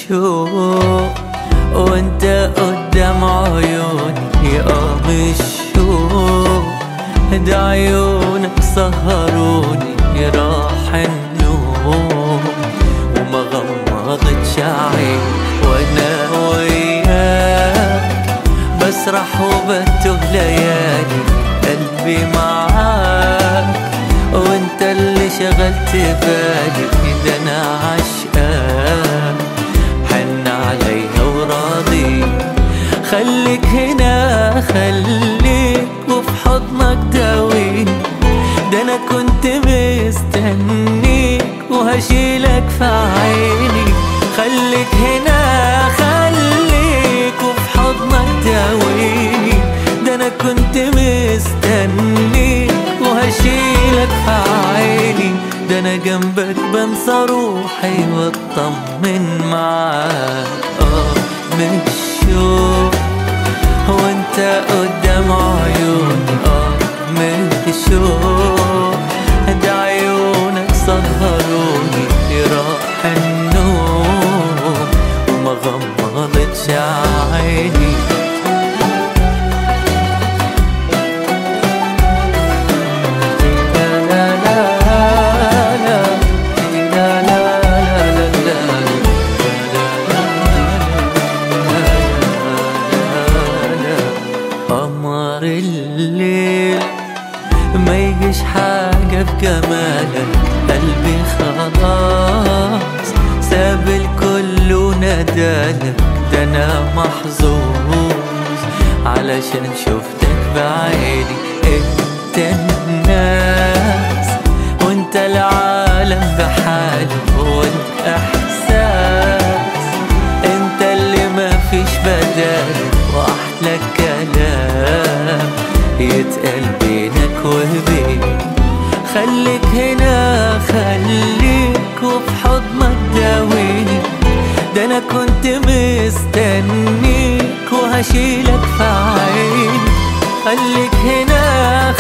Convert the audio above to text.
الشوق وانت قدام عيوني اه بالشوق ده عيونك سهروني راح النوم وما غمضتش عين وانا وياك بسرح وبتوه ليالي قلبي معاك وانت اللي شغلت بالي ده انا عشقاك حن عليها وراضي خليك هنا خليك وفي حضنك داويني ده انا كنت مستنيك وهشيلك في عيني خليك هنا خليك وفي حضنك داويني ده انا كنت مستنيك وهشيلك في عيني ده انا جنبك بنسى روحي واطمن معاك اه من الشوق وانت قدام عيوني اه من الشوق ده عيونك سهروني راح النوم وما غمضتش عيني لا لا لا لا لا لا لا قمر الليل ما يجيش حاجة في جمالك قلبي خلاص ساب الكل وندالك ده انا محظوظ علشان شفتك بعيني انت الناس وانت العالم بحاله وانت احساس انت اللي ما فيش بدالك واحلى كلام يتقال بينك وبين خليك هنا خليك وفي حضنك داويني ده انا كنت مستنيك وهشيلك في عيني خليك هنا